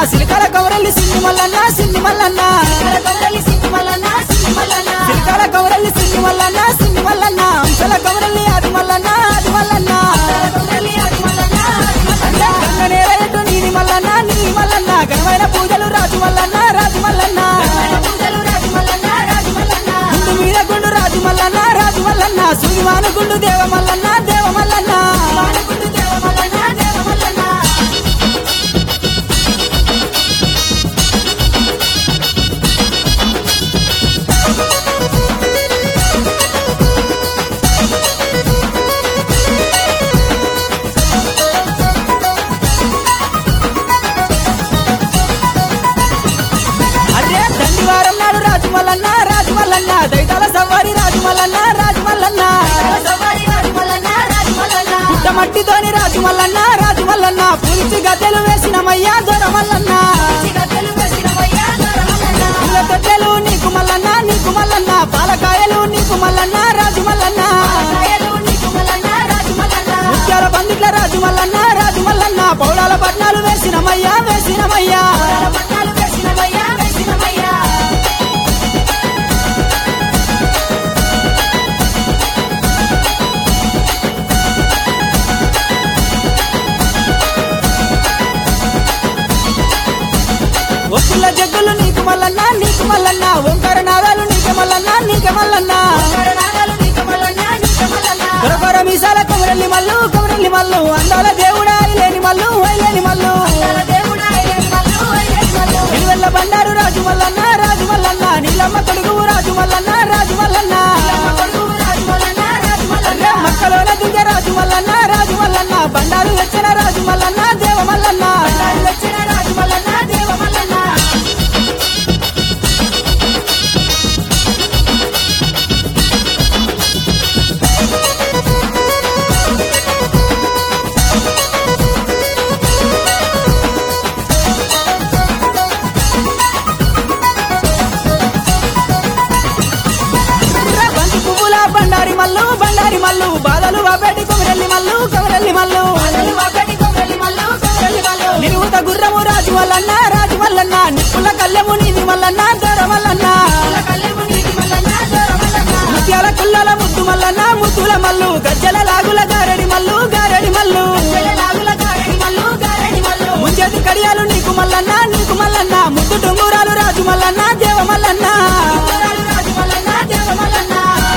సిలికాల కవరల్లి సిన్ని మల్లన్న సిన్ని మల్లన్న కరకొండలి సిద్ధి మల్లన్న సిద్ధి మల్లన్న సిలికాల కవరల్లి సిన్ని మల్లన్న సిన్ని మల్లన్న అంశల కవరల్లి అది మల్లన్న అది మల్లన్న కరకొండలి అది మల్లన్న అది మల్లన్న గంగనేరయటు నీది మల్లన్న నీ మల్లన్న ఘనమైన పూజలు రాజు మల్లన్న రాజు మల్లన్న పూజలు రాజు మల్లన్న రాజు మల్లన్న గుండు మీద గుండు రాజు మల్లన్న రాజు మల్లన్న సూర్యమాన గుండు దేవ మల్లన్న దేవ మల్లన్న వాడకుండు దేవ మల్లన్న దేవ మల్లన్న అరే దండివారం నాడు రాజు మల్లన్న రాజు మల్లన్న దైతాల సవారి రాజు మల్లన్న రాజు మల్లన్న సవారి రాజు మల్లన్న రాజు మల్లన్న పుట్టమట్టితోని రాజు మల్లన్న రాజు మల్లన్న పులిచి గద్దెలు వేసినమయ్యా దొర మల్లన్న చిగతలు వేసినవయ్యా దొర మల్లన్న పూల తొట్టెలు నీకు మల్లన్న నీకు మల్లన్న పాలకాయలు నీకు మల్లన్న రాజు మల్లన్న కాయలు నీకు మల్లన్న రాజు మల్లన్న ముత్యాల పందిట్ల రాజు మల్లన్న రాజు మల్లన్న పౌడాల పట్నాలు వేసినమయ్యా వేసినమయ్యా పట్టాలు వేసినవయ్యా వేసినవయ్యా ఒప్పుల జగ్గులు నీకు మల్లన్న నీకు మల్లన్న ఓంకార నాదాలు నీకు మల్లన్న నీకు మల్లన్న కరణాలు నీకు మల్లన్న నీకు మల్లన్న కొరకొర మీసాల కొమరల్లి మల్లు కొమరల్లి మల్లు అందాల దేవుడా లేని మల్లు లేని మల్లు తల దేవుడా ఐలేని మల్లు ఐలేని మల్లు నిలువెల్ల బండారు రాజు మల్లన్న రాజు మల్లన్న నీలమ్మ కొడుకు రాజు మల్లన్న రాజు మల్లన్న కొడుకు రాజు మల్లన్న రాజు మల్లన్న మక్కలోన దిగ రాజు మల్లన్న రాజు మల్లన్న బండారు తెచ్చిన రాజు మల్లన్న దేవ మల్లన్న రాజు వచ్చిన రాజు మల్లన్న దేవ మల్లన్న బంతి పువ్వుల బండారి మల్లు బండారి మల్లు బాధలు బాబేటి కొమరల్లి మల్లు కొమరల్లి మల్లు మల్లలు ఒకటి కొమ్మలి మల్లు కొమ్మలి మల్లు నిలువుత గుర్రము రాజు మల్లన్న రాజు మల్లన్న నిప్పుల కళ్ళెము నీది మల్లన్న దొర మల్లన్న తల కళ్ళెము నీటి మల్లన్న దొర మల్లన్న ముత్యాల కుల్లల ముద్దు మల్లన్న ముద్దుల మల్లు గజ్జల లాగుల గారడి మల్లు గారడి మల్లు తెల్ల నాగుల గారడి మల్లు గారడి మల్లు ముంజేతి కడియాలు నీకు మల్లన్న నీకు మల్లన్న ముద్దు టుంగురాలు రాజు మల్లన్న దేవ మల్లన్న రాజు రాజు మల్లన్న దేవ మల్లన్న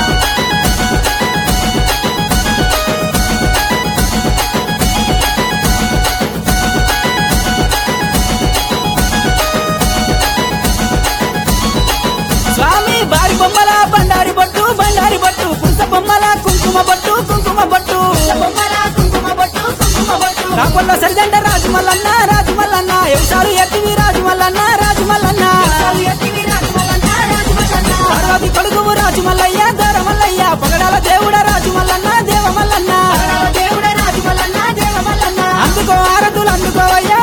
స్వామి బారి బొమ్మల బండారి బొట్టు బండారి బొట్టు పురుష బొమ్మల కుంకుమ బొట్టు కుంకుమ బొట్టు బొమ్మల కుంకుమ బొట్టు కుంకుమ బొట్టు రాకొల్ల సరిజంట రాజు మల్లన్న రాజు మల్లన్న ఎవసారు ఎత్తివి రాజు మల్లన్న రాజు మల్లన్న రాజు ఎత్తివి రాజు మల్లన్న రాజు మల్లన్న పార్వతి కొడుకు రాజు మల్లయ్య దొర మల్లయ్య పగడాల దేవుడ రాజు మల్లన్న దేవ మల్లన్న దేవుడ రాజు మల్లన్న దేవ మల్లన్న అందుకో ఆరతులు అందుకోవయ్యా